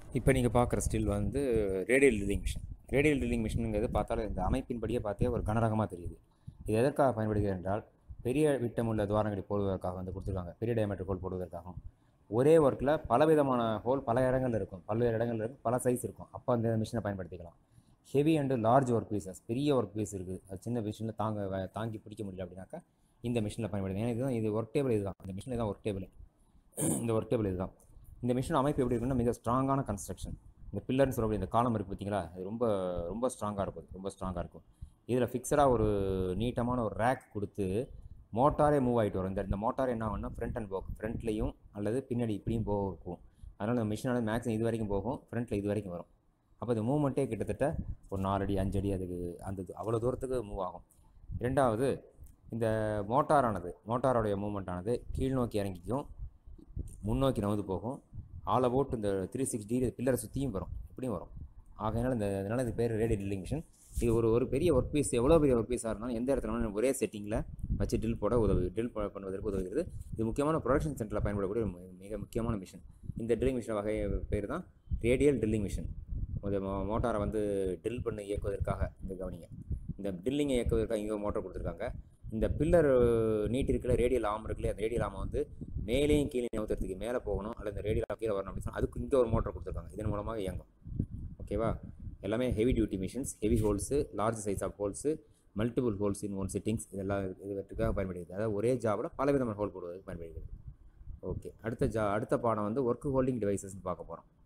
இப்போ நீங்கள் பார்க்குற ஸ்டில் வந்து radial drilling machine radial drilling மிஷினுங்கிறது பார்த்தாலும் இந்த அமைப்பின்படியே பார்த்தே ஒரு கனரகமாக தெரியுது இது எதற்காக பயன்படுகிறது என்றால் பெரிய விட்டமுள்ள துவாரங்களை போடுவதற்காக வந்து கொடுத்துருக்காங்க பெரிய டயமீட்டர் ஹோல் போடுவதற்காகவும் ஒரே ஒர்க்கில் பலவிதமான ஹோல் பல இடங்கள் இருக்கும் பல்வேறு இடங்கள் இருக்கும் பல சைஸ் இருக்கும் அப்போ அந்த மிஷினை பயன்படுத்திக்கலாம் heavy and large work pieces பெரிய ஒர்க் பீஸ் இருக்குது அது சின்ன மிஷினில் தாங்க வ- தாங்கி பிடிக்க முடியல அப்படின்னாக்கா இந்த மிஷினில் பயன்படுது ஏன்னா இதுதான் இது ஒர்க் டேபிள் இதுதான் இந்த மிஷினில் தான் ஒர்க் டேபிள் இந்த ஒர்க் டேபிள் இதுதான் இந்த மிஷின் அமைப்பு எப்படி இருக்குன்னா மிக ஸ்ட்ராங்கான கன்ஸ்ட்ரக்ஷன் இந்த பில்லர்னு சொல்லக்கூடிய இந்த காலம் இருக்குது பார்த்தீங்களா இது ரொம்ப ரொம்ப ஸ்ட்ராங்காக இருக்கும் ரொம்ப ஸ்ட்ராங்காக இருக்கும் இதில் ஃபிக்ஸடாக ஒரு நீட்டமான ஒரு ரேக் கொடுத்து மோட்டாரே மூவ் ஆகிட்டு வரும் இந்த இந்த மோட்டார் என்ன ஆகும்னா ஃப்ரண்ட் அண்ட் போக் ஃப்ரண்ட்லேயும் அல்லது பின்னாடி இப்படியும் போகும் அதனால் இந்த மிஷினால மேக்ஸிமம் இது வரைக்கும் போகும் ஃப்ரண்ட்டில் இது வரைக்கும் வரும் அப்போ இந்த மூவ்மெண்ட்டே கிட்டத்தட்ட ஒரு நாலு அடி அஞ்சு அடி அதுக்கு அந்த இது- அவ்வளோ தூரத்துக்கு மூவ் ஆகும் ரெண்டாவது இந்த மோட்டாரானது மோட்டாரோடைய மூவ்மெண்ட் ஆனது கீழ் நோக்கி இறங்கிக்கும் முன்னோக்கி நகர்ந்து போகும் ஆல் அபவுட் இந்த த்ரீ சிக்ஸ்டி பில்லரை சுற்றியும் வரும் இப்படியும் வரும் ஆகையினால இந்த அதனால் இது பேர் ரேடியல் ட்ரில்லிங் மிஷின் இது ஒரு ஒரு பெரிய ஒர்க் பீஸ் எவ்வளோ பெரிய ஒர்க் பீஸாக இருந்தாலும் எந்த இடத்துல வேணாலும் ஒரே செட்டிங்கில் வச்சு ட்ரில் போட உதவி ட்ரில் பண்ணுவதற்கு உதவுகிறது இது முக்கியமான ப்ரொடக்ஷன் சென்டரில் பயன்படக்கூடிய ஒரு மி- மிக முக்கியமான மிஷின் இந்த ட்ரில்லிங் மிஷின் வகை பேர் தான் ரேடியல் ட்ரில்லிங் மிஷின் இந்த மோ- மோட்டாரை வந்து ட்ரில் பண்ணி இயக்குவதற்காக இந்த கவனிங்க இந்த ட்ரில்லிங்கை இயக்குவதற்காக இங்கே ஒரு மோட்டார் கொடுத்துருக்காங்க இந்த பில்லர் நீட் இருக்கிற ரேடியல் ஆம் இருக்குல்ல அந்த ரேடியல் ஆமை வந்து மேலேயும் கீழே நவுத்துறதுக்கு மேலே போகணும் அல்லது இந்த ரேடியல் கீழே வரணும் அப்படின்னு சொன்னா அதுக்கு இங்கே ஒரு மோட்டார் கொடுத்துருக்காங்க இதன் மூலமாக இயங்கும் ஓகேவா எல்லாமே heavy duty machines heavy holes large size of holes multiple holes in one settings இதெல்லாம் இதுக்காக பயன்படுகிறது அதாவது ஒரே ஜாபில் பல விதமான ஹோல் போடுவதற்கு பயன்படுகிறது ஓகே அடுத்த ஜா அடுத்த பாடம் வந்து ஒர்க் ஹோல்டிங் டிவைசஸ்னு பார்க்க போகிறோம்